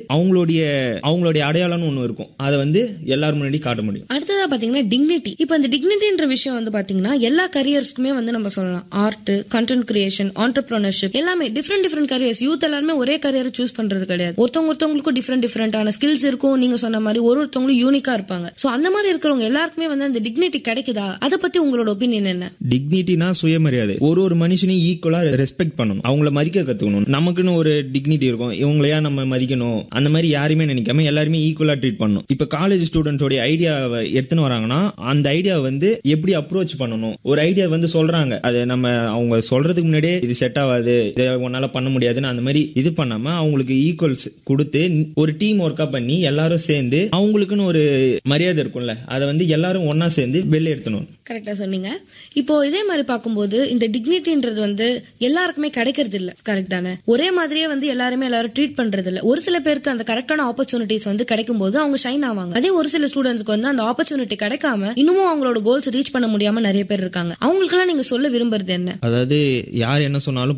அவங்களுடைய அவங்களுடைய அடையாளம்னு ஒன்று இருக்கும் அதை வந்து எல்லாரும் முன்னாடி காட்ட முடியும் அடுத்ததா பாத்தீங்கன்னா டிக்னிட்டி இப்போ இந்த டிக்னிட்டின்ற விஷயம் வந்து பாத்தீங்கன்னா எல்லா கரியர்ஸ்க்குமே வந்து நம்ம சொல்லலாம் ஆர்ட் கண்டென்ட் கிரியேஷன் ஆண்டர்பிரினர்ஷிப் எல்லாமே டிஃப்ரெண்ட் டிஃப்ரெண்ட் கரியர்ஸ் யூத் எல்லாருமே ஒரே கரியரை சூஸ் பண்றது கிடையாது ஒருத்தவங்க ஒருத்தவங்களுக்கும் டிஃப்ரெண்ட் டிஃப்ரெண்டான ஸ்கில்ஸ் இருக்கும் நீங்க சொன்ன மாதிரி ஒரு ஒருத்தவங்களும் யூனிக்கா இருப்பாங்க சோ அந்த மாதிரி இருக்கிறவங்க எல்லாருக்குமே வந்து அந்த டிக்னிட்டி கிடைக்குதா அதை பத்தி உங்களோட ஒப்பீனியன் என்ன டிக்னிட்டினா சுயமரியாதை ஒரு ஒரு மனுஷனையும் ஈக்குவலா ரெஸ்பெக்ட் பண்ணணும் அவங்கள மதிக்க கத்துக்கணும் நமக்குன்னு ஒரு டிக்னிட்டி இருக்கும் இவங்களையா நம்ம மதிக்கணும் அந்த மாதிரி யாருமே நினைக்காம எல்லாருமே ஈக்குவலா ட்ரீட் பண்ணணும் இப்ப காலேஜ் ஸ்டூடெண்ட்டோட ஐடியாவை எடுத்துன்னு வராங்கன்னா அந்த ஐடியாவை வந்து எப்படி அப்ரோச் பண்ணணும் ஒரு ஐடியா வந்து சொல்றாங்க அது நம்ம அவங்க சொல்றதுக்கு முன்னாடியே இது செட் ஆகாது இதை உன்னால பண்ண முடியாதுன்னு அந்த மாதிரி இது பண்ணாம அவங்களுக்கு ஈக்குவல்ஸ் கொடுத்து ஒரு டீம் ஒர்க்கா பண்ணி எல்லாரும் சேர்ந்து அவங்களுக்குன்னு ஒரு மரியாதை இருக்கும்ல அதை வந்து எல்லாரும் ஒன்னா சேர்ந்து வெளில எடுத்தணும் கரெக்டா சொன்னீங்க இப்போ இதே மாதிரி பார்க்கும்போது இந்த டிக்னிட்டின்றது வந்து எல்லாருக்குமே கிடைக்கிறது இல்ல கரெக்ட் தானே ஒரே மாதிரியே வந்து எல்லாருமே எல்லாரும் ட்ரீட் பண்றது இல்ல ஒரு சில பேருக்கு அந்த கரெக்டான ஆப்பர்ச்சுனிட்டிஸ் வந்து கிடைக்கும் போது அவங்க ஷைன் ஆவாங்க அதே ஒரு சில ஸ்டூடெண்ட்ஸ்க்கு வந்து அந்த ஆப்பர்ச்சுனிட்டி கிடைக்காம இன்னமும் அவங்களோட கோல்ஸ் ரீச் பண்ண முடியாம நிறைய பேர் இருக்காங்க அவங்களுக்கெல்லாம் நீங்க சொல்ல விரும்புறது என்ன அதாவது யார் என்ன சொன்னாலும்